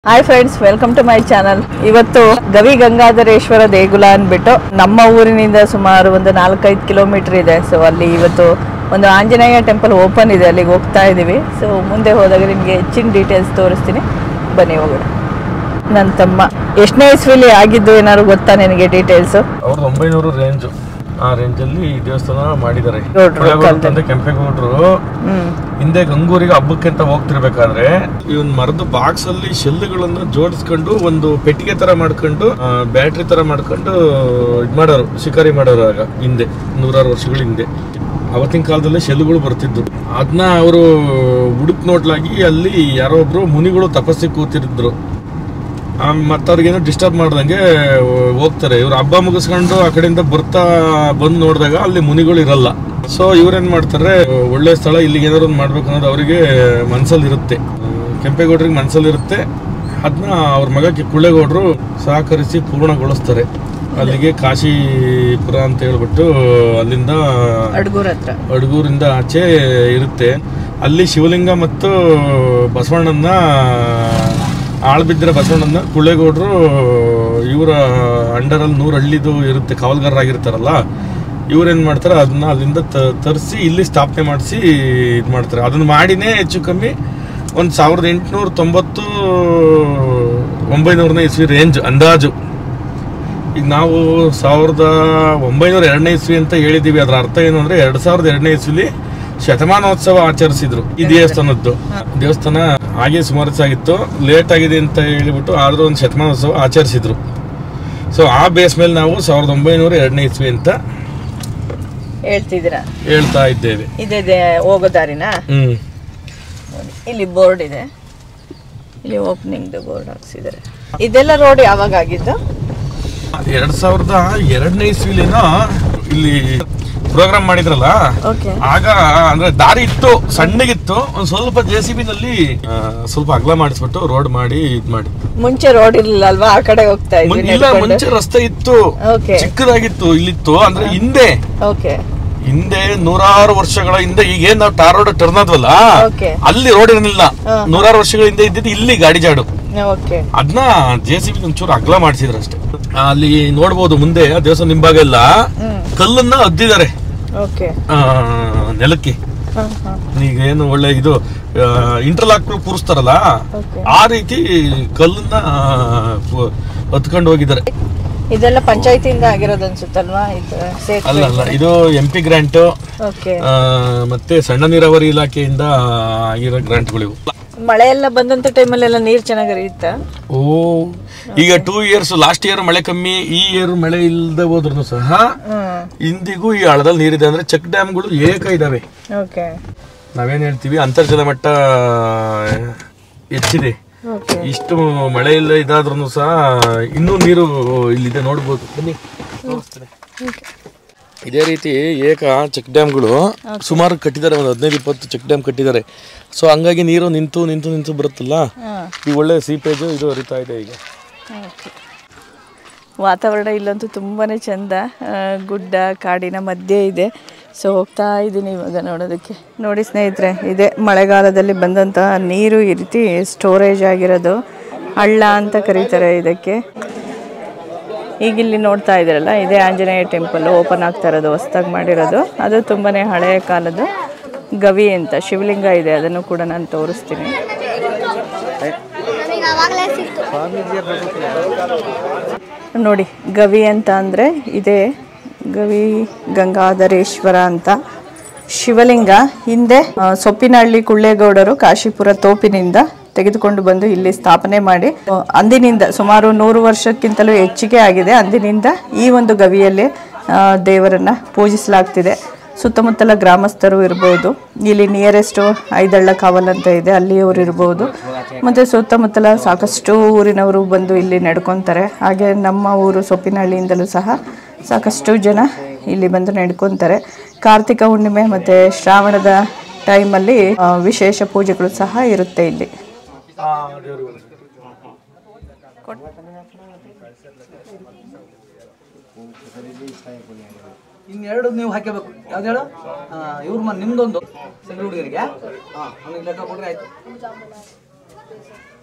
Hi friends welcome to my channel ಇವತ್ತು ಗವಿ ಗಂಗಾಧರೇಶ್ವರ ದೇಗುಲ ಅಂದ್ಬಿಟ್ಟು ನಮ್ಮ ಊರಿನಿಂದ ಸುಮಾರು ಒಂದು ನಾಲ್ಕೈದು ಕಿಲೋಮೀಟರ್ ಇದೆ ಸೊ ಅಲ್ಲಿ ಇವತ್ತು ಒಂದು ಆಂಜನೇಯ ಟೆಂಪಲ್ ಓಪನ್ ಇದೆ ಅಲ್ಲಿಗೆ ಹೋಗ್ತಾ ಇದ್ದೀವಿ ಸೊ ಮುಂದೆ ಹೋದಾಗ ನಿಮಗೆ ಹೆಚ್ಚಿನ ಡೀಟೇಲ್ಸ್ ತೋರಿಸ್ತೀನಿ ಬನ್ನಿ ಹೋಗೋಣ ನನ್ನ ತಮ್ಮ ಎಷ್ಟನೇ ಇಸ್ವಿಲಿ ಆಗಿದ್ದು ಏನಾದ್ರು ಗೊತ್ತಾ ನಿನಗೆ ಡೀಟೇಲ್ಸ್ ಅವ್ರದ್ದು ಒಂಬೈನೂರು ರೇಂಜ್ ಆ ರೇಂಜ್ ಅಲ್ಲಿ ಈ ದೇವಸ್ಥಾನ ಮಾಡಿದ್ದಾರೆ ಗೌಡ್ರು ಕುಳಗೌಡ್ರು ಕಾಲದಲ್ಲಿ. ತಂದೆ ಕೆಂಪೇಗೌಡರು ಹ್ಮ್ ಹಿಂದೆ ಗಂಗೂರಿಗೆ ಹಬ್ಬಕ್ಕೆ ಅಂತ ಹೋಗ್ತಿರ್ಬೇಕಾದ್ರೆ ಈ ಒಂದು ಮರದ ಬಾಕ್ಸ್ ಅಲ್ಲಿ ಶೆಲ್ಗಳನ್ನ ಜೋಡಿಸ್ಕೊಂಡು ಒಂದು ಪೆಟ್ಟಿಗೆ ತರ ಮಾಡ್ಕೊಂಡು ಬ್ಯಾಟ್ರಿ ತರ ಮಾಡ್ಕೊಂಡು ಇದ್ ಮಾಡೋರು ಶಿಕಾರಿ ಮಾಡೋರು ಆಗ ಹಿಂದೆ ನೂರಾರು ವರ್ಷಗಳ ಹಿಂದೆ ಅವತ್ತಿನ ಕಾಲದಲ್ಲಿ ಶೆಲ್ಗಳು ಬರ್ತಿದ್ದು ಅದನ್ನ ಅವರು ಹುಡುಕ್ ನೋಡ್ಲಾಗಿ ಅಲ್ಲಿ ಯಾರೋ ಒಬ್ರು ಮುನಿಗಳು ತಪಸ್ಸಿಗೆ ಕೂತಿರಿದ್ರು ಮತ್ತೆ ಅವ್ರಿಗೇನು ಡಿಸ್ಟರ್ಬ್ ಮಾಡ್ದಂಗೆ ಹೋಗ್ತಾರೆ ಇವ್ರು ಹಬ್ಬ ಮುಗಿಸ್ಕೊಂಡು ಆ ಕಡೆಯಿಂದ ಬರ್ತಾ ಬಂದು ನೋಡಿದಾಗ ಅಲ್ಲಿ ಮುನಿಗಳು ಇರಲ್ಲ ಸೊ ಇವ್ರೇನ್ ಮಾಡ್ತಾರೆ ಒಳ್ಳೆ ಸ್ಥಳ ಇಲ್ಲಿಗೆ ಏನಾದ್ರು ಒಂದು ಮಾಡ್ಬೇಕು ಅನ್ನೋದು ಅವರಿಗೆ ಮನ್ಸಲ್ಲಿ ಇರುತ್ತೆ ಕೆಂಪೇಗೌಡರಿಗೆ ಮನ್ಸಲ್ಲಿ ಇರುತ್ತೆ ಅದನ್ನ ಅವ್ರ ಮಗ ಕಿ- ಕುಳ್ಳೇಗೌಡರು ಸಹಕರಿಸಿ ಪೂರ್ಣಗೊಳಿಸ್ತಾರೆ ಅಲ್ಲಿಗೆ ಕಾಶಿಪುರ ಅಂತ ಹೇಳ್ಬಿಟ್ಟು ಅಲ್ಲಿಂದ ಅಡ್ಗೂರ್ ಹತ್ರ ಅಡಗೂರಿಂದ ಆಚೆ ಇರುತ್ತೆ ಅಲ್ಲಿ ಶಿವಲಿಂಗ ಮತ್ತು ಬಸವಣ್ಣನ ಆಳ್ಬಿದ್ದರೆ ಬಸವಣ್ಣನ ಕುಳ್ಳೇಗೌಡರು ಇವರ ಅಂಡರಲ್ಲಿ ನೂರು ಹಳ್ಳಿದು ಇರುತ್ತೆ ಕಾವಲ್ಗಾರರಾಗಿರ್ತಾರಲ್ಲ ಇವ್ರೇನು ಮಾಡ್ತಾರೆ ಅದನ್ನ ಅಲ್ಲಿಂದ ತರಿಸಿ ಇಲ್ಲಿ ಸ್ಥಾಪನೆ ಮಾಡಿಸಿ ಇದು ಮಾಡ್ತಾರೆ ಅದನ್ನ ಮಾಡಿನೇ ಹೆಚ್ಚು ಕಮ್ಮಿ ಒಂದು ಸಾವಿರದ ಎಂಟುನೂರ ತೊಂಬತ್ತು ಒಂಬೈನೂರನೇ ಇಸ್ವಿ ರೇಂಜ್ ಅಂದಾಜು ಈಗ ನಾವು ಸಾವಿರದ ಒಂಬೈನೂರ ಎರಡನೇ ಇಸ್ವಿ ಅಂತ ಹೇಳಿದೀವಿ ಅದರ ಅರ್ಥ ಏನು ಅಂದ್ರೆ ಎರಡ್ ಸಾವಿರದ ಎರಡನೇ ಇಸ್ವಿಲಿ ಶತಮಾನೋತ್ಸವ ಆಚರಿಸಿದ್ರು ಈ ದೇವಸ್ಥಾನದ್ದು ದೇವಸ್ಥಾನ ಹಾಗೆ ಸುಮಾರು ಆಗಿತ್ತು ಲೇಟ್ ಆಗಿದೆ ಅಂತ ಹೇಳಿಬಿಟ್ಟು ಆದ್ರೂ ಒಂದು ಶತಮಾನೋತ್ಸವ ಆಚರಿಸಿದ್ರು ಸೊ ಆ ಬೇಸ್ ಮೇಲೆ ನಾವು ಸಾವಿರದ ಒಂಬೈನೂರ ಎರಡನೇ ಇಸ್ವಿ ಅಂತ ಹೇಳ್ತಿದ್ದೀರಾ ಹೇಳ್ತಾ ಇದ್ದೇವೆ ಇದೆ ಹೋಗೋ ದಾರಿನಾ ಹ್ಮ್ ನೋಡಿ, ಇಲ್ಲಿ ಬೋರ್ಡ್ ಇದೆ ಇಲ್ಲಿ ಓಪನಿಂಗ್ ಬೋರ್ಡ್ ಹಾಕ್ಸಿದ್ದಾರೆ ಇದೆಲ್ಲ ರೋಡ್ ಯಾವಾಗ ಆಗಿದ್ದು ಎರಡ್ ಸಾವಿರದ ಎರಡನೇ ಇಸ್ವಿಲಿನ ಇಲ್ಲಿ ಪ್ರೋಗ್ರಾಮ್ ಮಾಡಿದ್ರಲ್ಲ ಓಕೆ ಆಗ ಅಂದ್ರೆ ದಾರಿ ಇತ್ತು ಸಣ್ಣಗಿತ್ತು ಒಂದ್ ಸ್ವಲ್ಪ ಜೆ ಸಿ ಬಿ ನಲ್ಲಿ ಆ, ಸ್ವಲ್ಪ ಅಗಲ ಮಾಡಿಸ್ಬಿಟ್ಟು ರೋಡ್ ಮಾಡಿ ಇದ್ ಮಾಡಿ ಮುಂಚೆ ರೋಡ್ ಇರ್ಲಿಲ್ಲ ಅಲ್ವಾ ಆ ಕಡೆ ಹೋಗ್ತಾ ಮುನ್- ಇದ್ವಿ ಇಲ್ಲ ಮುಂಚೆ ರಸ್ತೆ ಇತ್ತು ಓಕೆ ಚಿಕ್ಕದಾಗಿತ್ತು ಇಲ್ಲಿತ್ತು ಅಂದ್ರೆ ಹಿಂದೆ ಓಕೆ ಹಿಂದೆ ನೂರಾರು ವರ್ಷಗಳ ಹಿಂದೆ ಈಗ ಏನ್ ನಾವು ಟಾರ್ ರೋಡ್ ಟರ್ನ್ ಆದ್ವಲ್ಲ ಓಕೆ ಅಲ್ಲಿ ರೋಡ್ ಇರಲಿಲ್ಲ ಹಾ. ನೂರಾರು ವರ್ಷಗಳ ಹಿಂದೆ ಇದ್ದಿದ್ದು ಇಲ್ಲಿ ಗಾಡಿ ಜಾಡು ಓಕೆ ಅದನ್ನ ಜೆ ಸಿ ಬಿ ಒಂಚೂರು ಅಗಲ ಮಾಡಿಸಿದ್ರು ಅಷ್ಟೇ ಆ, ಅಲ್ಲಿ ನೋಡ್ಬೋದು ಮುಂದೆ ಆ ದೇವಸ್ಥಾನ ನಿಂಬಾಗ ಎಲ್ಲ ಹ್ಮ್ ಕಲ್ಲನ್ನ ಅದ್ದಿದ್ದಾರೆ ಓಕೆ ಆ, ನೆಲಕ್ಕೆ ಹಾ ಹಾ ಈಗ ಏನು ಒಳ್ಳೆ ಇದು ಇಂಟರ್ಲಾಕ್ ಕೂರಿಸ್ತಾರಲ್ಲ ಓಕೆ ಆ ರೀತಿ ಕಲ್ಲನ್ನ ಪು- ಹೊತ್ಕೊಂಡು ಹೋಗಿದ್ದಾರೆ ಇದೆಲ್ಲ ಪಂಚಾಯತಿಯಿಂದ ಆಗಿರೋದು ಅನ್ಸುತ್ತಲ್ವಾ ಇದು ಸೇತುವೆ ಅಲ್ಲ ಅಲ್ಲ ಇದು ಎಂ ಪಿ ಗ್ರಾಂಟ್ ಓಕೆ ಮತ್ತೆ ಸಣ್ಣ ನೀರಾವರಿ ಇಲಾಖೆಯಿಂದ ಆಗಿರೋ ಗ್ರಾಂಟ್ಗಳು ಇವು ಮಳೆ ಎಲ್ಲ ಬಂದಂತ ಟೈಮಲ್ಲೆಲ್ಲ ನೀರ್ ಚೆನ್ನಾಗಿ ಹರಿಯುತ್ತಾ ಓ ಈಗ ಟೂ ಇಯರ್ಸ್ ಲಾಸ್ಟ್ ಇಯರ್ ಮಳೆ ಕಮ್ಮಿ ಈ ಇಯರ್ ಮಳೆ ಇಲ್ಲದೆ ಹೋದ್ರು ಸಹ ಹ್ಮ್ ಇಂದಿಗೂ ಈ ಹಳದಲ್ಲಿ ನೀರಿದೆ ಅಂದ್ರೆ ಚೆಕ್ ಡ್ಯಾಮ್ಗಳು ಏಕ ಇದಾವೆ ಓಕೆ ನಾವೇನ್ ಹೇಳ್ತೀವಿ ಅಂತರ್ಜಲ ಮಟ್ಟ ಹೆಚ್ಚಿದೆ ಓಕೆ ಇಷ್ಟು ಮಳೆ ಇಲ್ಲ ಇದಾದ್ರೂ ಸಹ ಇನ್ನೂ ನೀರು ಇಲ್ಲಿದೆ ನೋಡ್ಬೋದು ಬನ್ನಿ ತೋರಿಸ್ತೇನೆ. ಇದೇ ರೀತಿ ಏಕ ಚೆಕ್ ಡ್ಯಾಮ್ಗಳು ಸುಮಾರು ಕಟ್ಟಿದ್ದಾರೆ ಒಂದು ಹದಿನೈದು ಇಪ್ಪತ್ತು ಚೆಕ್ ಡ್ಯಾಮ್ ಕಟ್ಟಿದ್ದಾರೆ ಸೊ ಹಂಗಾಗಿ ನೀರು ನಿಂತು ನಿಂತು ನಿಂತು ಬರುತ್ತಲ್ಲ ಹಾ ಈ ಒಳ್ಳೆ ಸೀಪೇಜು ಇದು ಹರಿತಾ ಇದೆ ಈಗ ಓಕೆ. ವಾತಾವರಣ ಇಲ್ಲಂತೂ ತುಂಬಾ ಚಂದ ಆ, ಗುಡ್ಡ ಕಾಡಿನ ಮಧ್ಯೆ ಇದೆ ಸೊ ಹೋಗ್ತಾ ಇದ್ದೀನಿ ಇವಾಗ ನೋಡೋದಕ್ಕೆ ನೋಡಿ ಸ್ನೇಹಿತರೆ ಇದೆ ಮಳೆಗಾಲದಲ್ಲಿ ಬಂದಂತಹ ನೀರು ಈ ರೀತಿ ಸ್ಟೋರೇಜ್ ಆಗಿರೋದು ಹಳ್ಳ ಅಂತ ಕರೀತಾರೆ ಇದಕ್ಕೆ ಈಗ ಇಲ್ಲಿ ನೋಡ್ತಾ ಇದ್ದೀರಲ್ಲ ಇದೇ ಆಂಜನೇಯ ಟೆಂಪಲ್ ಓಪನ್ ಆಗ್ತಾ ಇರೋದು ಹೊಸ್ದಾಗಿ ಮಾಡಿರೋದು ಅದು ತುಂಬಾ ಹಳೆಯ ಕಾಲದ್ದು ಗವಿ ಅಂತ ಶಿವಲಿಂಗ ಇದೆ ಅದನ್ನು ಕೂಡ ನಾನು ತೋರಿಸ್ತೀನಿ ನೋಡಿ ಗವಿ ಅಂತ ಅಂದರೆ ಇದೇ ಗವಿ ಗಂಗಾಧರೇಶ್ವರ ಅಂತ ಶಿವಲಿಂಗ ಹಿಂದೆ ಆ, ಸೊಪ್ಪಿನಹಳ್ಳಿ ಕುಳ್ಳೇಗೌಡರು ಕಾಶಿಪುರ ತೋಪಿನಿಂದ ತೆಗೆದುಕೊಂಡು ಬಂದು ಇಲ್ಲಿ ಸ್ಥಾಪನೆ ಮಾಡಿ ಆ, ಅಂದಿನಿಂದ ಸುಮಾರು ನೂರು ವರ್ಷಕ್ಕಿಂತಲೂ ಹೆಚ್ಚಿಗೆ ಆಗಿದೆ ಅಂದಿನಿಂದ ಈ ಒಂದು ಗವಿಯಲ್ಲಿ ಆ, ದೇವರನ್ನ ಪೂಜಿಸಲಾಗ್ತಿದೆ ಸುತ್ತಮುತ್ತಲ ಗ್ರಾಮಸ್ಥರು ಇರ್ಬೋದು ಇಲ್ಲಿ ನಿಯರೆಸ್ಟು ಐದಳ್ಳ ಕಾವಲ್ ಅಂತ ಇದೆ ಅಲ್ಲಿಯವರು ಇರ್ಬೋದು ಮತ್ತು ಸುತ್ತಮುತ್ತಲ ಸಾಕಷ್ಟು ಊರಿನವರು ಬಂದು ಇಲ್ಲಿ ನಡ್ಕೊತಾರೆ ಹಾಗೆ ನಮ್ಮ ಊರು ಸೊಪ್ಪಿನಹಳ್ಳಿಯಿಂದಲೂ ಸಹ ಸಾಕಷ್ಟು ಜನ ಇಲ್ಲಿ ಬಂದು ನಡ್ಕೊತಾರೆ ಕಾರ್ತಿಕ ಹುಣ್ಣಿಮೆ ಮತ್ತು ಶ್ರಾವಣದ ಟೈಮಲ್ಲಿ ಆ, ವಿಶೇಷ ಪೂಜೆಗಳು ಸಹ ಇರುತ್ತೆ ಇಲ್ಲಿ ಇನ್ನೆರಡು ನೀವು ಹಾಕಬೇಕು ಯಾವ್ದು ಹೇಳು ಇವ್ರ ಮನೆ ನಿಮ್ದೊಂದು ಸಣ್ಣ ಹುಡುಗರಿಗೆ ಹಾಂ ಅವ್ನಿಗೆ ಲೆಕ್ಕ ಕೊಟ್ರೆ ಆಯ್ತು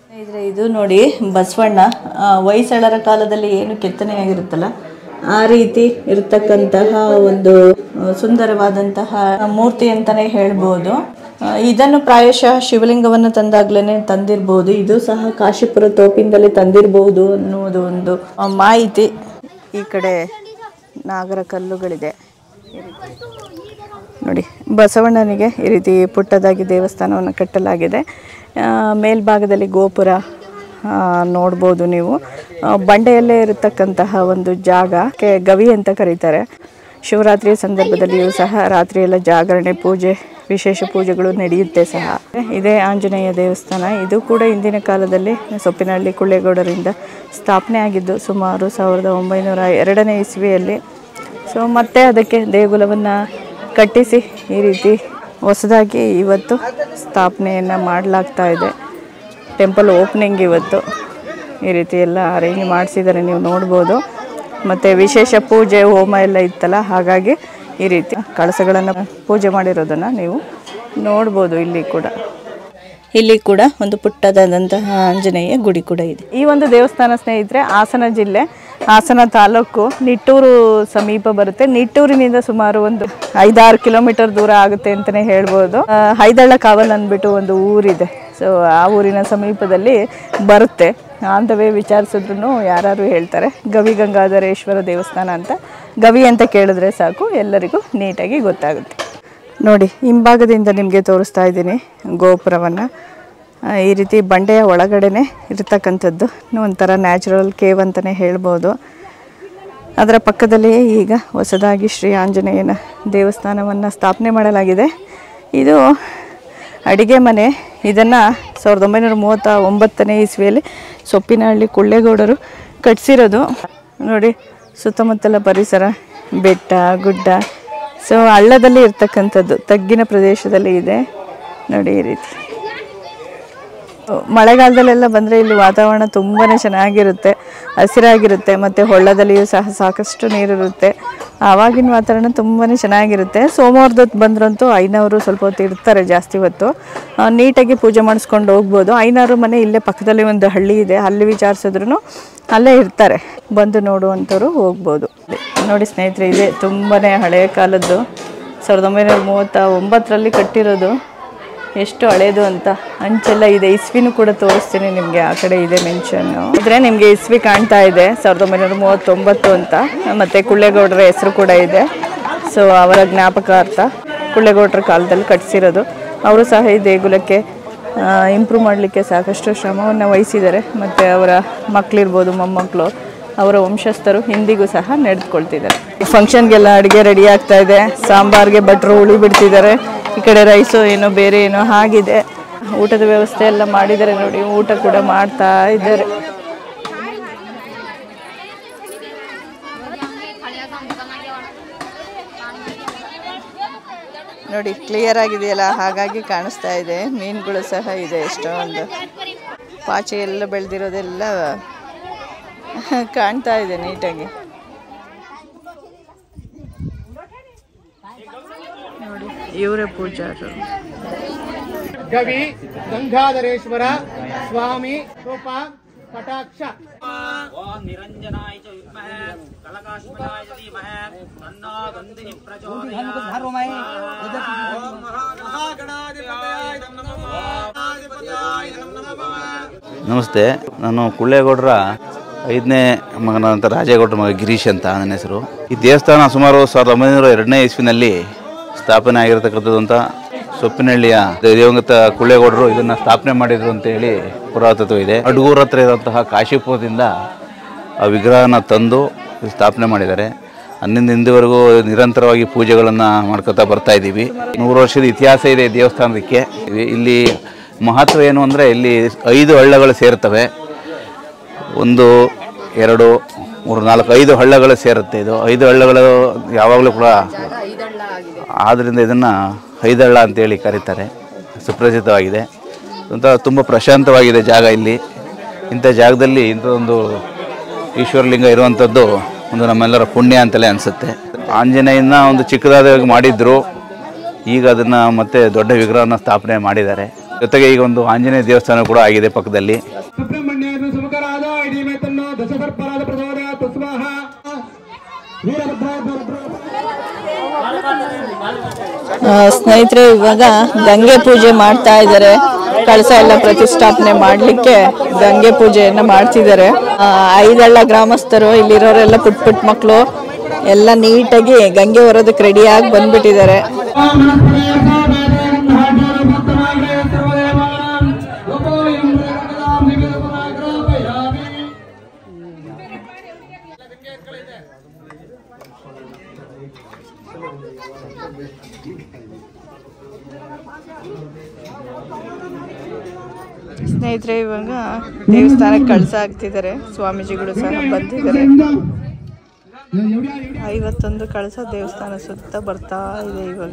ಇದ್ರೆ ಇದು ನೋಡಿ ಬಸವಣ್ಣ ಆ, ಹೊಯ್ಸಳರ ಕಾಲದಲ್ಲಿ ಏನು ಕೆತ್ತನೆಯಾಗಿರುತ್ತಲ್ಲ ಆ ರೀತಿ ಇರತಕ್ಕಂತಹ ಒಂದು ಆ, ಸುಂದರವಾದಂತಹ ಮೂರ್ತಿ ಅಂತಾನೆ ಹೇಳ್ಬೋದು ಆ, ಇದನ್ನು ಪ್ರಾಯಶಃ ಶಿವಲಿಂಗವನ್ನು ತಂದಾಗ್ಲೇನೆ ತಂದಿರಬಹುದು ಇದು ಸಹ ಕಾಶಿಪುರ ತೋಪಿಂದಲೇ ತಂದಿರಬಹುದು ಅನ್ನುವುದು ಒಂದು ಆ, ಮಾಹಿತಿ ಈ ಕಡೆ ನಾಗರ ಕಲ್ಲುಗಳಿದೆ ಈ ರೀತಿ. ನೋಡಿ ಬಸವಣ್ಣನಿಗೆ ಈ ರೀತಿ ಪುಟ್ಟದಾಗಿ ದೇವಸ್ಥಾನವನ್ನು ಕಟ್ಟಲಾಗಿದೆ ಆ, ಮೇಲ್ಭಾಗದಲ್ಲಿ ಗೋಪುರ ಆ, ನೋಡ್ಬೋದು ನೀವು ಆ, ಬಂಡೆಯಲ್ಲೇ ಇರತಕ್ಕಂತಹ ಒಂದು ಜಾಗ ಕೆ ಗವಿ ಅಂತ ಕರೀತಾರೆ ಶಿವರಾತ್ರಿಯ ಸಂದರ್ಭದಲ್ಲಿಯೂ ಸಹ ರಾತ್ರಿ ಎಲ್ಲ ಜಾಗರಣೆ ಪೂಜೆ ವಿಶೇಷ ಪೂಜೆಗಳು ನಡೆಯುತ್ತೆ ಸಹ ಇದೇ ಆಂಜನೇಯ ದೇವಸ್ಥಾನ ಇದು ಕೂಡ ಇಂದಿನ ಕಾಲದಲ್ಲಿ ಸೊಪ್ಪಿನಹಳ್ಳಿ ಕುಳ್ಳೇಗೌಡರಿಂದ ಸ್ಥಾಪನೆ ಆಗಿದ್ದು ಸುಮಾರು ಸಾವಿರದ ಒಂಬೈನೂರ ಎರಡನೇ ಇಸ್ವಿಯಲ್ಲಿ ಸೊ ಮತ್ತೆ ಅದಕ್ಕೆ ದೇಗುಲವನ್ನು ಕಟ್ಟಿಸಿ ಈ ರೀತಿ ಹೊಸದಾಗಿ ಇವತ್ತು ಸ್ಥಾಪನೆಯನ್ನು ಮಾಡಲಾಗ್ತಾ ಇದೆ ಟೆಂಪಲ್ ಓಪನಿಂಗ್ ಇವತ್ತು ಈ ರೀತಿ ಎಲ್ಲ ಅರೇಂಜ್ ಮಾಡಿಸಿದ್ದಾರೆ ನೀವು ನೋಡ್ಬೋದು ಮತ್ತು ವಿಶೇಷ ಪೂಜೆ ಹೋಮ ಎಲ್ಲ ಇತ್ತಲ್ಲ ಹಾಗಾಗಿ ಈ ರೀತಿ ಕಳಸಗಳನ್ನು ಪೂಜೆ ಮಾಡಿರೋದನ್ನು ನೀವು ನೋಡ್ಬೋದು ಇಲ್ಲಿ ಕೂಡ ಇಲ್ಲಿ ಕೂಡ ಒಂದು ಪುಟ್ಟದಾದಂತಹ ಆಂಜನೇಯ ಗುಡಿ ಕೂಡ ಇದೆ ಈ ಒಂದು ದೇವಸ್ಥಾನ ಸ್ನೇಹಿತರೆ ಹಾಸನ ಜಿಲ್ಲೆ ಹಾಸನ ತಾಲೂಕು ನಿಟ್ಟೂರು ಸಮೀಪ ಬರುತ್ತೆ ನಿಟ್ಟೂರಿನಿಂದ ಸುಮಾರು ಒಂದು ಐದಾರು ಕಿಲೋಮೀಟರ್ ದೂರ ಆಗುತ್ತೆ ಅಂತಲೇ ಹೇಳ್ಬೋದು ಆ, ಹೈದಳ್ಳ ಕಾವಲ್ ಅಂದ್ಬಿಟ್ಟು ಒಂದು ಊರಿದೆ ಸೊ ಆ ಊರಿನ ಸಮೀಪದಲ್ಲಿ ಬರುತ್ತೆ ಆಂಧವೇ ವಿಚಾರಿಸಿದ್ರು ಯಾರು ಹೇಳ್ತಾರೆ ಗವಿ ಗಂಗಾಧರೇಶ್ವರ ದೇವಸ್ಥಾನ ಅಂತ ಗವಿ ಅಂತ ಕೇಳಿದ್ರೆ ಸಾಕು ಎಲ್ಲರಿಗೂ ನೀಟಾಗಿ ಗೊತ್ತಾಗುತ್ತೆ ನೋಡಿ ಹಿಂಭಾಗದಿಂದ ನಿಮಗೆ ತೋರಿಸ್ತಾ ಇದ್ದೀನಿ ಗೋಪುರವನ್ನು ಆ, ಈ ರೀತಿ ಬಂಡೆಯ ಒಳಗಡೆನೆ ಇರ್ತಕ್ಕಂಥದ್ದು ಒಂಥರ ನ್ಯಾಚುರಲ್ ಕೇವ್ ಅಂತಲೇ ಹೇಳ್ಬೋದು ಅದರ ಪಕ್ಕದಲ್ಲಿಯೇ ಈಗ ಹೊಸದಾಗಿ ಶ್ರೀ ಆಂಜನೇಯನ ದೇವಸ್ಥಾನವನ್ನು ಸ್ಥಾಪನೆ ಮಾಡಲಾಗಿದೆ ಇದು ಅಡಿಗೆ ಮನೆ ಇದನ್ನು ಸಾವಿರದ ಒಂಬೈನೂರ ಮೂವತ್ತ ಒಂಬತ್ತನೇ ಇಸ್ವಿಯಲ್ಲಿ ಸೊಪ್ಪಿನಹಳ್ಳಿ ಕುಳ್ಳೇಗೌಡರು ಕಟ್ಟಿಸಿರೋದು ನೋಡಿ ಸುತ್ತಮುತ್ತಲ ಪರಿಸರ ಬೆಟ್ಟ ಗುಡ್ಡ ಸೊ ಹಳ್ಳದಲ್ಲಿ ಇರ್ತಕ್ಕಂಥದ್ದು ತಗ್ಗಿನ ಪ್ರದೇಶದಲ್ಲಿ ಇದೆ ನೋಡಿ ಈ ರೀತಿ ಮಳೆಗಾಲದಲ್ಲೆಲ್ಲ ಬಂದರೆ ಇಲ್ಲಿ ವಾತಾವರಣ ತುಂಬಾ ಚೆನ್ನಾಗಿರುತ್ತೆ ಹಸಿರಾಗಿರುತ್ತೆ ಮತ್ತು ಹೊಳ್ಳದಲ್ಲಿಯೂ ಸಹ ಸಾಕಷ್ಟು ನೀರಿರುತ್ತೆ ಆವಾಗಿನ ವಾತಾವರಣ ತುಂಬಾ ಚೆನ್ನಾಗಿರುತ್ತೆ ಸೋಮವಾರದ ಹೊತ್ತು ಬಂದ್ರಂತೂ ಐನವರು ಸ್ವಲ್ಪ ಹೊತ್ತು ಇರ್ತಾರೆ ಜಾಸ್ತಿ ಹೊತ್ತು ಆ, ನೀಟಾಗಿ ಪೂಜೆ ಮಾಡಿಸ್ಕೊಂಡು ಹೋಗ್ಬೋದು ಐನಾರು ಮನೆ ಇಲ್ಲೇ ಪಕ್ಕದಲ್ಲಿ ಒಂದು ಹಳ್ಳಿ ಇದೆ ಅಲ್ಲಿ ವಿಚಾರಿಸಿದ್ರು ಅಲ್ಲೇ ಇರ್ತಾರೆ ಬಂದು ನೋಡುವಂಥವ್ರು ಹೋಗ್ಬೋದು ನೋಡಿ ಸ್ನೇಹಿತರೆ ಇದೆ ತುಂಬಾ ಹಳೆಯ ಕಾಲದ್ದು ಸಾವಿರದ ಒಂಬೈನೂರ ಮೂವತ್ತ ಒಂಬತ್ತರಲ್ಲಿ ಕಟ್ಟಿರೋದು ಎಷ್ಟು ಹಳೇದು ಅಂತ ಅಂಚೆಲ್ಲ ಇದೆ ಇಸ್ವಿನೂ ಕೂಡ ತೋರಿಸ್ತೀನಿ ನಿಮಗೆ ಆ ಕಡೆ ಇದೆ ಮೆನ್ಷನ್ನು ಇದ್ರೆ ನಿಮಗೆ ಇಸ್ವಿ ಕಾಣ್ತಾ ಇದೆ ಸಾವಿರದ ಒಂಬೈನೂರ ಮೂವತ್ತೊಂಬತ್ತು ಅಂತ ಮತ್ತು ಕುಳ್ಳೇಗೌಡರ ಹೆಸರು ಕೂಡ ಇದೆ ಸೊ ಅವರ ಜ್ಞಾಪಕಾರ್ಥ ಕುಳ್ಳೇಗೌಡರ ಕಾಲದಲ್ಲಿ ಕಟ್ಟಿಸಿರೋದು ಅವರು ಸಹ ಈ ದೇಗುಲಕ್ಕೆ ಇಂಪ್ರೂವ್ ಮಾಡಲಿಕ್ಕೆ ಸಾಕಷ್ಟು ಶ್ರಮವನ್ನು ವಹಿಸಿದ್ದಾರೆ ಮತ್ತು ಅವರ ಮಕ್ಕಳಿರ್ಬೋದು ಮೊಮ್ಮಕ್ಕಳು ಅವರ ವಂಶಸ್ಥರು ಹಿಂದಿಗೂ ಸಹ ನಡೆದುಕೊಳ್ತಿದ್ದಾರೆ ಫಂಕ್ಷನ್ಗೆಲ್ಲ ಅಡುಗೆ ರೆಡಿ ಆಗ್ತಾ ಇದೆ ಸಾಂಬಾರ್ಗೆ ಭಟ್ರು ಉಳಿ ಬಿಡ್ತಿದ್ದಾರೆ ಈ ಕಡೆ ರೈಸು ಏನೋ ಬೇರೆ ಏನೋ ಆಗಿದೆ ಊಟದ ವ್ಯವಸ್ಥೆ ಎಲ್ಲ ಮಾಡಿದ್ದಾರೆ ನೋಡಿ ಊಟ ಕೂಡ ಮಾಡ್ತಾ ಇದ್ದಾರೆ ನೋಡಿ ಕ್ಲಿಯರ್ ಆಗಿದೆಯಲ್ಲ ಹಾಗಾಗಿ ಕಾಣಿಸ್ತಾ ಇದೆ ಮೀನುಗಳು ಸಹ ಇದೆ ಎಷ್ಟೊಂದು ಪಾಚೆ ಎಲ್ಲ ಬೆಳೆದಿರೋದೆಲ್ಲ ಕಾಣ್ತಾ ಇದೆ ನೀಟಾಗಿ ನೋಡಿ ಇವರೇ ಪೂಜಾರು ಗವಿ ಗಂಗಾಧರೇಶ್ವರ ಸ್ವಾಮಿ ಕೃಪ ಕಟಾಕ್ಷ ಓಂ ನಿರಂಜನಾಯ ಚ ವಿದ್ಮಹೇ ಕಲಕಾಶ್ಮಲಾಯ ಚ ಧೀಮಹಿ ತನ್ನೋ ದಂದಿನಿ ಪ್ರಚೋದಯಾತ್ ಓಂ ಮಹಾಗಣಾಧಿಪತಯಾಯ ನಮಃ ಗಣಾಧಿಪತಯಾಯ ನಮಃ ನಮಸ್ತೆ ನಾನು ಕುಳ್ಳೇಗೌಡರ ಐದನೇ ಮಗನಾದಂಥ ರಾಜೇಗೌಡರ ಮಗ ಗಿರೀಶ್ ಅಂತ ನನ್ನ ಹೆಸರು ಈ ದೇವಸ್ಥಾನ ಸುಮಾರು ಸಾವಿರದ ಒಂಬೈನೂರ ಎರಡನೇ ಇಸ್ವಿನಲ್ಲಿ ಸ್ಥಾಪನೆ ಆಗಿರತಕ್ಕಂಥದ್ದು ಅಂತ ಸೊಪ್ಪಿನಹಳ್ಳಿಯ ದಿವಂಗತ ಕುಳ್ಳೇಗೌಡರು ಇದನ್ನು ಸ್ಥಾಪನೆ ಮಾಡಿದ್ರು ಅಂತ ಹೇಳಿ ಪುರಾತತ್ವ ಇದೆ ಅಡ್ಗೂರ್ ಹತ್ರ ಇರುವಂತಹ ಕಾಶಿಪುರದಿಂದ ಆ ವಿಗ್ರಹನ ತಂದು ಇಲ್ಲಿ ಸ್ಥಾಪನೆ ಮಾಡಿದ್ದಾರೆ ಅಂದಿನ ಇಂದಿವರೆಗೂ ನಿರಂತರವಾಗಿ ಪೂಜೆಗಳನ್ನು ಮಾಡ್ಕೊತಾ ಬರ್ತಾ ಇದ್ದೀವಿ ನೂರು ವರ್ಷದ ಇತಿಹಾಸ ಇದೆ ಈ ದೇವಸ್ಥಾನದಕ್ಕೆ ಇಲ್ಲಿ- ಇಲ್ಲಿ ಮಹತ್ವ ಏನು ಅಂದರೆ ಇಲ್ಲಿ ಐದು ಹಳ್ಳಗಳು ಸೇರ್ತವೆ ಒಂದು ಎರಡು ಮೂರು ನಾಲ್ಕು ಐದು ಹಳ್ಳಗಳು ಸೇರುತ್ತೆ ಇದು ಐದು ಹಳ್ಳಗಳು ಯಾವಾಗಲೂ ಕೂಡ ಆದ್ದರಿಂದ ಇದನ್ನು ಐದಳ್ಳ ಅಂತೇಳಿ ಕರೀತಾರೆ ಸುಪ್ರಸಿದ್ಧವಾಗಿದೆ ಅಂತ ತುಂಬ ಪ್ರಶಾಂತವಾಗಿದೆ ಜಾಗ ಇಲ್ಲಿ ಇಂಥ ಜಾಗದಲ್ಲಿ ಇಂಥದ್ದೊಂದು ಈಶ್ವರಲಿಂಗ ಇರುವಂಥದ್ದು ಒಂದು ನಮ್ಮೆಲ್ಲರ ಪುಣ್ಯ ಅಂತಲೇ ಅನಿಸುತ್ತೆ ಆಂಜನೇಯನ ಒಂದು ಚಿಕ್ಕದಾಗಿ ಮಾಡಿದ್ರು ಈಗ ಅದನ್ನು ಮತ್ತೆ ದೊಡ್ಡ ವಿಗ್ರಹನ ಸ್ಥಾಪನೆ ಮಾಡಿದ್ದಾರೆ ಜೊತೆಗೆ ಈಗ ಒಂದು ಆಂಜನೇಯ ದೇವಸ್ಥಾನ ಕೂಡ ಆಗಿದೆ ಪಕ್ಕದಲ್ಲಿ ಸುಬ್ರಹ್ಮಣ್ಯ ಸುಮುಖರಾದ ಇಡೀ ತನ್ನ ದಶಸರ್ಪರಾದ ಪ್ರಚೋದಯ ತುಸ್ವಾಹ ವೀರಭದ್ರ ಆ, ಸ್ನೇಹಿತರೆ ಇವಾಗ ಗಂಗೆ ಪೂಜೆ ಮಾಡ್ತಾ ಇದ್ದಾರೆ ಕಳಸ ಎಲ್ಲ ಪ್ರತಿಷ್ಠಾಪನೆ ಮಾಡ್ಲಿಕ್ಕೆ ಗಂಗೆ ಪೂಜೆಯನ್ನ ಮಾಡ್ತಿದ್ದಾರೆ ಆ, ಐದಳ್ಳ ಗ್ರಾಮಸ್ಥರು ಇಲ್ಲಿರೋರೆಲ್ಲ ಪುಟ್ ಪುಟ್ ಮಕ್ಕಳು ಎಲ್ಲ ನೀಟಾಗಿ ಗಂಗೆ ಹೊರೋದಕ್ಕೆ ರೆಡಿಯಾಗಿ ಬಂದ್ಬಿಟ್ಟಿದ್ದಾರೆ ಸ್ನೇಹಿತರೆ ಇವಾಗ ದೇವಸ್ಥಾನಕ್ಕೆ ಕಳಸ ಆಗ್ತಿದ್ದಾರೆ ಸ್ವಾಮೀಜಿಗಳು ಸಹ ಬಂದಿದ್ದಾರೆ ಐವತ್ತೊಂದು ಕಳಸ ದೇವಸ್ಥಾನ ಸುತ್ತ ಬರ್ತಾ ಇದೆ ಇವಾಗ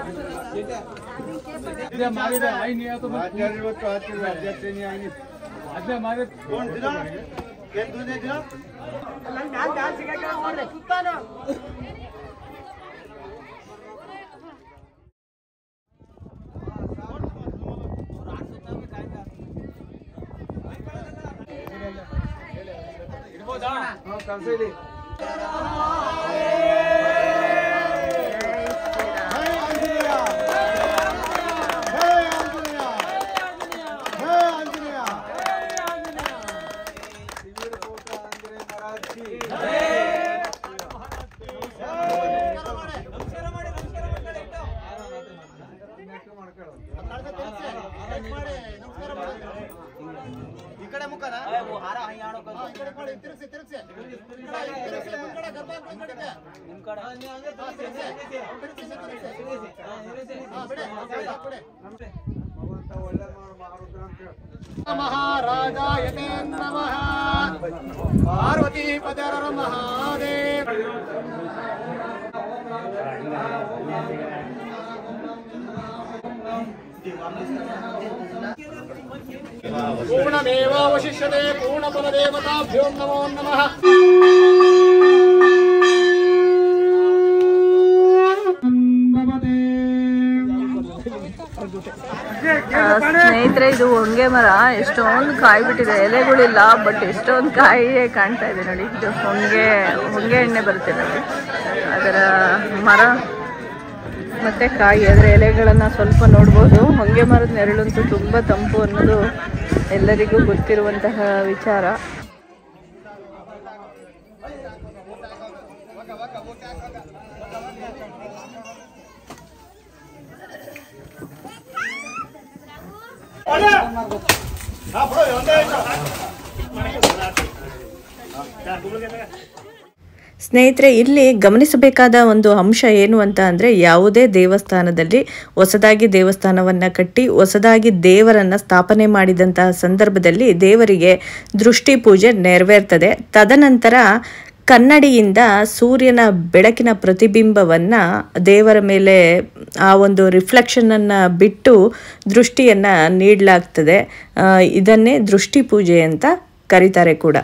ಮಹಾರಾಜಾಯತೆ ನಮಃ ಪಾರ್ವತಿ ಪದರ ಮಹಾದೇವ पूर्णमेवावशिष्यते पूर्णबलदेवताभ्यो नमो नमः ಸ್ನೇಹಿತರೆ ಇದು ಹೊಂಗೆ ಮರ ಎಷ್ಟೊಂದು ಕಾಯಿ ಬಿಟ್ಟಿದೆ ಎಲೆಗಳಿಲ್ಲ ಬಟ್ ಎಷ್ಟೊಂದು ಕಾಯಿಯೇ ಕಾಣ್ತಾ ಇದೆ ನೋಡಿ ಇದು ಹೊಂಗೆ ಹೊಂಗೆ ಎಣ್ಣೆ ಬರುತ್ತೆ ನೋಡಿ ಅದರ ಮರ ಮತ್ತೆ ಕಾಯಿ ಅದರ ಎಲೆಗಳನ್ನು ಸ್ವಲ್ಪ ನೋಡ್ಬೋದು ಹೊಂಗೆ ಮರದ ನೆರಳಂತೂ ತುಂಬ ತಂಪು ಅನ್ನೋದು ಎಲ್ಲರಿಗೂ ಗೊತ್ತಿರುವಂತಹ ವಿಚಾರ ಸ್ನೇಹಿತರೆ ಇಲ್ಲಿ ಗಮನಿಸಬೇಕಾದ ಒಂದು ಅಂಶ ಏನು ಅಂತ ಅಂದರೆ ಯಾವುದೇ ದೇವಸ್ಥಾನದಲ್ಲಿ ಹೊಸದಾಗಿ ದೇವಸ್ಥಾನವನ್ನು ಕಟ್ಟಿ ಹೊಸದಾಗಿ ದೇವರನ್ನು ಸ್ಥಾಪನೆ ಮಾಡಿದಂತಹ ಸಂದರ್ಭದಲ್ಲಿ ದೇವರಿಗೆ ದೃಷ್ಟಿ ಪೂಜೆ ನೆರವೇರ್ತದೆ ತದನಂತರ ಕನ್ನಡಿಯಿಂದ ಸೂರ್ಯನ ಬೆಳಕಿನ ಪ್ರತಿಬಿಂಬವನ್ನು ದೇವರ ಮೇಲೆ ಆ ಒಂದು ರಿಫ್ಲೆಕ್ಷನನ್ನು ಬಿಟ್ಟು ದೃಷ್ಟಿಯನ್ನು ನೀಡಲಾಗ್ತದೆ ಆ, ಇದನ್ನೇ ದೃಷ್ಟಿ ಪೂಜೆ ಅಂತ ಕರೀತಾರೆ ಕೂಡ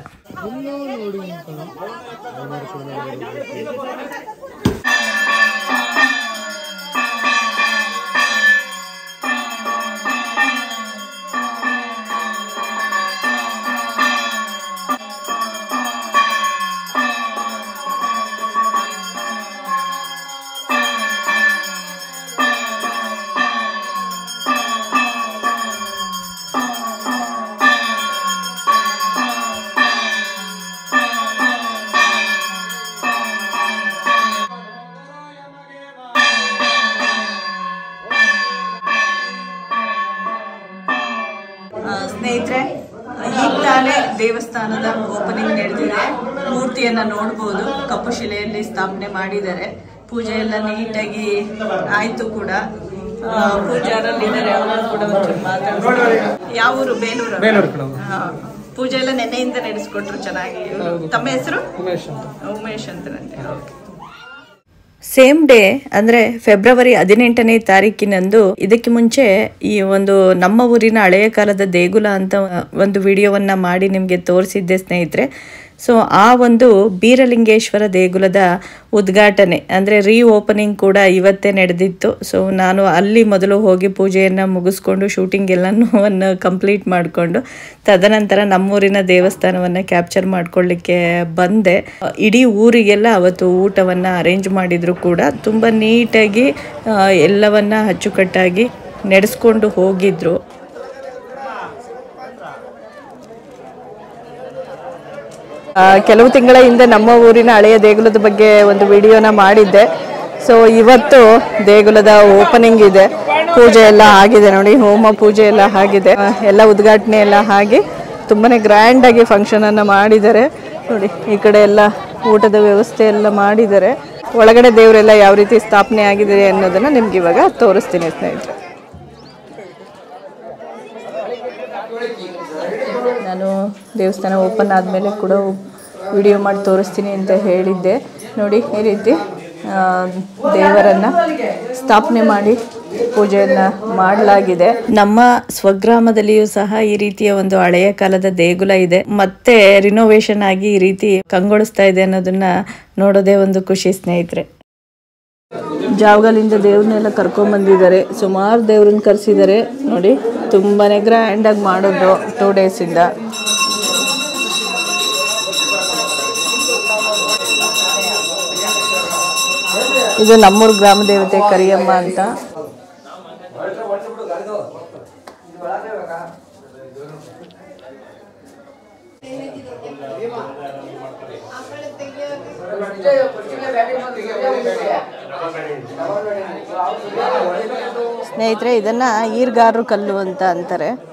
ಆ, ಸ್ನೇಹಿತರೆ ಈಗ ತಾನೇ ದೇವಸ್ಥಾನದ ಓಪನಿಂಗ್ ನಡೆದಿದೆ ಮೂರ್ತಿಯನ್ನ ನೋಡ್ಬೋದು ಕಪ್ಪು ಶಿಲೆಯಲ್ಲಿ ಸ್ಥಾಪನೆ ಮಾಡಿದ್ದಾರೆ ಪೂಜೆ ಎಲ್ಲ ನೀಟಾಗಿ ಆಯ್ತು ಕೂಡ ಆ, ಪೂಜಾರಲ್ಲಿದ್ದಾರೆ ಅವರು ಕೂಡ ಒಂಚೂರು ಮಾತಾಡ್ತಾರೆ ಯಾವ ಊರು ಬೇಲೂರು ಹಾ. ಪೂಜೆ ಎಲ್ಲ ನೆನ್ನೆಯಿಂದ ನಡೆಸ್ಕೊಟ್ರು ಚೆನ್ನಾಗಿ ತಮ್ಮ ಹೆಸರು ಉಮೇಶ್ ಅಂತರಂತೆ ಓಕೆ ಸೇಮ್ ಡೇ ಅಂದರೆ ಫೆಬ್ರವರಿ ಹದಿನೆಂಟನೇ ತಾರೀಕಿನಂದು ಇದಕ್ಕೆ ಮುಂಚೆ ಈ ಒಂದು ನಮ್ಮ ಊರಿನ ಹಳೆಯ ಕಾಲದ ದೇಗುಲ ಅಂತ ಒಂದು ವಿಡಿಯೋವನ್ನ ಮಾಡಿ ನಿಮಗೆ ತೋರಿಸಿದ್ದೆ ಸ್ನೇಹಿತರೆ ಸೊ ಆ ಒಂದು ಬೀರಲಿಂಗೇಶ್ವರ ದೇಗುಲದ ಉದ್ಘಾಟನೆ ಅಂದರೆ ರೀ ಓಪನಿಂಗ್ ಕೂಡ ಇವತ್ತೇ ನಡೆದಿತ್ತು ಸೊ ನಾನು ಅಲ್ಲಿ ಮೊದಲು ಹೋಗಿ ಪೂಜೆಯನ್ನು ಮುಗಿಸ್ಕೊಂಡು ಶೂಟಿಂಗ್ ಎಲ್ಲನೂ ಕಂಪ್ಲೀಟ್ ಮಾಡಿಕೊಂಡು ತದನಂತರ ನಮ್ಮೂರಿನ ದೇವಸ್ಥಾನವನ್ನು ಕ್ಯಾಪ್ಚರ್ ಮಾಡ್ಕೊಳ್ಳಿಕ್ಕೆ ಬಂದೆ ಇಡೀ ಊರಿಗೆಲ್ಲ ಅವತ್ತು ಊಟವನ್ನು ಅರೇಂಜ್ ಮಾಡಿದ್ರು ಕೂಡ ತುಂಬ ನೀಟಾಗಿ ಆ, ಎಲ್ಲವನ್ನ ಅಚ್ಚುಕಟ್ಟಾಗಿ ನಡೆಸ್ಕೊಂಡು ಹೋಗಿದ್ರು ಆ, ಕೆಲವು ತಿಂಗಳ ಹಿಂದೆ ನಮ್ಮ ಊರಿನ ಹಳೆಯ ದೇಗುಲದ ಬಗ್ಗೆ ಒಂದು ವಿಡಿಯೋನ ಮಾಡಿದ್ದೆ ಸೊ ಇವತ್ತು ದೇಗುಲದ ಓಪನಿಂಗ್ ಇದೆ ಪೂಜೆ ಎಲ್ಲ ಆಗಿದೆ ನೋಡಿ ಹೋಮ ಪೂಜೆ ಎಲ್ಲ ಆಗಿದೆ ಆ, ಎಲ್ಲ ಉದ್ಘಾಟನೆ ಎಲ್ಲ ಆಗಿ ತುಂಬಾನೇ ಗ್ರ್ಯಾಂಡ್ ಆಗಿ ಫಂಕ್ಷನ್ ಅನ್ನ ಮಾಡಿದ್ದಾರೆ ನೋಡಿ ಈ ಕಡೆ ಎಲ್ಲ ಊಟದ ವ್ಯವಸ್ಥೆ ಎಲ್ಲ ಮಾಡಿದ್ದಾರೆ ಒಳಗಡೆ ದೇವರೆಲ್ಲ ಯಾವ ರೀತಿ ಸ್ಥಾಪನೆ ಆಗಿದೆ ಅನ್ನೋದನ್ನ ನಿಮ್ಗೆ ಇವಾಗ ತೋರಿಸ್ತೀನಿ ಸ್ನೇಹಿತರೆ ನಾನು ದೇವಸ್ಥಾನ ಓಪನ್ ಆದಮೇಲೆ ಕೂಡ ವಿಡಿಯೋ ಮಾಡಿ ತೋರಿಸ್ತೀನಿ ಅಂತ ಹೇಳಿದ್ದೆ ನೋಡಿ ಈ ರೀತಿ ಆ, ದೇವರನ್ನ ಸ್ಥಾಪನೆ ಮಾಡಿ ಪೂಜೆಯನ್ನ ಮಾಡಲಾಗಿದೆ ನಮ್ಮ ಸ್ವಗ್ರಾಮದಲ್ಲಿಯೂ ಸಹ ಈ ರೀತಿಯ ಒಂದು ಹಳೆಯ ಕಾಲದ ದೇಗುಲ ಇದೆ ಮತ್ತೆ ರಿನೋವೇಷನ್ ಆಗಿ ಈ ರೀತಿ ಕಂಗೊಳಿಸ್ತಾ ಇದೆ ಅನ್ನೋದನ್ನ ನೋಡೋದೇ ಒಂದು ಖುಷಿ ಸ್ನೇಹಿತರೆ ಜಾವಗಲಿಂದ ದೇವ್ರನ್ನೆಲ್ಲ ಕರ್ಕೊಂಡ್ ಬಂದಿದ್ದಾರೆ ಸುಮಾರು ದೇವ್ರನ್ನ ಕರೆಸಿದ್ದಾರೆ ನೋಡಿ ತುಂಬಾನೇ ಗ್ರ್ಯಾಂಡ್ ಆಗಿ ಮಾಡಿದ್ರು ಟೂ ಡೇಸ್ ಇಂದ ಇದು ನಮ್ಮೂರು ಗ್ರಾಮ ದೇವತೆ ಕರಿಯಮ್ಮ ಅಂತ ಸ್ನೇಹಿತರೆ ಇದನ್ನ ಈರ್ಗಾರು ಕಲ್ಲು ಅಂತ ಅಂತಾರೆ